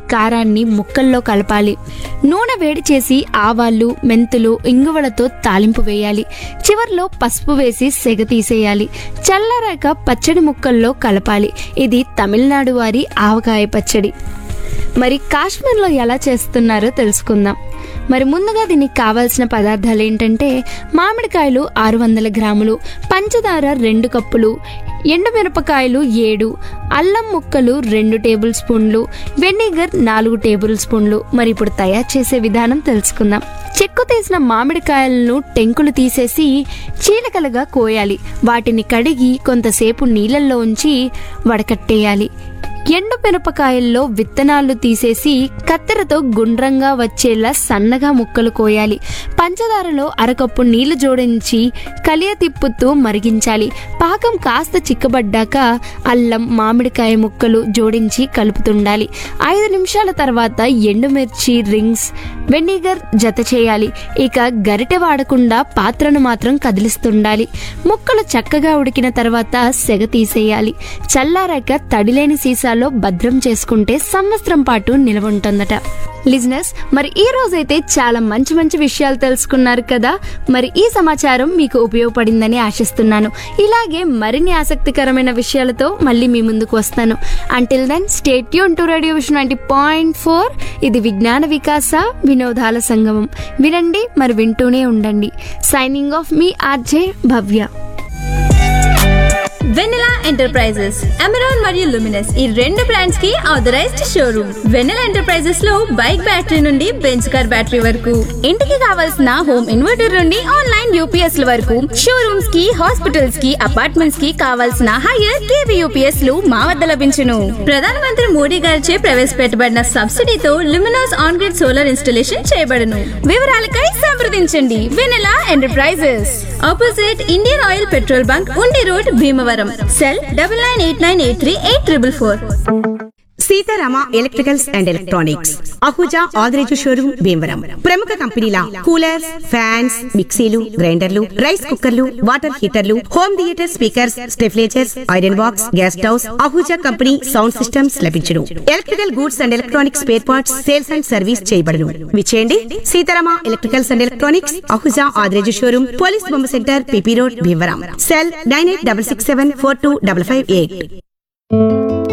కారాన్ని ముక్కల్లో కలపాలి నూనె వేడి చేసి ఆవాలు మెంతులు ఇంగువలతో తాలింపు వేయాలి చివర్లో పసుపు వేసి సెగ తీసేయాలి చల్లారాక పచ్చడి ముక్కల్లో కలపాలి ఇది తమిళనాడు వారి ఆవకాయ పచ్చడి మరి కాశ్మీర్లో ఎలా చేస్తున్నారో తెలుసుకుందాం మరి ముందుగా దీనికి కావాల్సిన పదార్థాలు ఏంటంటే మామిడికాయలు ఆరు వందల గ్రాములు పంచదార రెండు కప్పులు ఎండుమిరపకాయలు ఏడు అల్లం ముక్కలు రెండు టేబుల్ స్పూన్లు వెనిగర్ నాలుగు టేబుల్ స్పూన్లు మరి ఇప్పుడు తయారు చేసే విధానం తెలుసుకుందాం చెక్కు తీసిన మామిడికాయలను టెంకులు తీసేసి చీలకలుగా కోయాలి వాటిని కడిగి కొంతసేపు నీళ్ళల్లో ఉంచి వడకట్టేయాలి ఎండు మిరపకాయల్లో విత్తనాలు తీసేసి కత్తెరతో గుండ్రంగా వచ్చేలా సన్నగా ముక్కలు కోయాలి పంచదారలో అరకప్పు నీళ్లు జోడించి కలియ తిప్పుతూ మరిగించాలి పాకం కాస్త చిక్కబడ్డాక అల్లం మామిడికాయ ముక్కలు జోడించి కలుపుతుండాలి ఐదు నిమిషాల తర్వాత ఎండుమిర్చి రింగ్స్ వెనిగర్ జత చేయాలి ఇక గరిటె వాడకుండా పాత్రను మాత్రం కదిలిస్తుండాలి ముక్కలు చక్కగా ఉడికిన తర్వాత సెగ తీసేయాలి చల్లారాక తడిలేని సీసాలో భద్రం చేసుకుంటే సంవత్సరం పాటు నిలవ ఉంటుందట లిజినెస్ మరి ఈ రోజైతే చాలా మంచి మంచి విషయాలు తెలుసుకున్నారు కదా మరి ఈ సమాచారం మీకు ఉపయోగపడిందని ఆశిస్తున్నాను ఇలాగే మరిన్ని ఆసక్తికరమైన విషయాలతో మళ్ళీ మీ ముందుకు వస్తాను until then stay tuned to radio vision ninety point four ఇది విజ్ఞాన వికాస వినోదాల సంగమం వినండి మరి వింటూనే ఉండండి సైనింగ్ ఆఫ్ మీ RJ Bhavya Vennela enterprises Amaron మరియు లుమినస్ ఈ రెండు బ్రాండ్స్ కి ఆథరైజ్డ్ షోరూమ్ వెన్నెలా ఎంటర్ప్రైజెస్ లో బైక్ బ్యాటరీ నుండి బెంచ్ కార్ బ్యాటరీ వరకు ఇంటికి కావాల్సిన హోమ్ ఇన్వర్టర్ నుండి ఆన్లైన్ యూపీఎస్ ల వరకు షోరూమ్స్ కి హాస్పిటల్స్ కి అపార్ట్మెంట్స్ కి కావాల్సిన హైయర్ కేవీ యూపీఎస్ లు మా వద్ద లభించును ప్రధానమంత్రి మోడీ గారిచే ప్రవేశపెట్టబడిన సబ్సిడీతో Luminous on grid solar installation చేయబడును వివరాలకై సంప్రదించండి Vennela enterprises opposite Indian oil petrol bunk Undi road Bhimavaram cell double nine eight nine eight three eight triple four Seetharama electricals and electronics Ahuja Adireju showroom Bhimavaram ప్రముఖ కంపెనీల కూలర్స్ ఫ్యాన్స్ మిక్సీలు గ్రైండర్లు రైస్ కుక్కర్లు వాటర్ హీటర్లు హోమ్ థియేటర్ స్పీకర్స్ స్టెఫ్లేచర్స్ iron box gas stoves Ahuja company sound systems లభించును electrical goods and electronics spare parts sales and service చేయబడును విచేయండి Seetharama electricals and electronics Ahuja Adireju showroom police బొమ్మ centre PP road Bhimavaram cell nine eight double six seven four two double five eight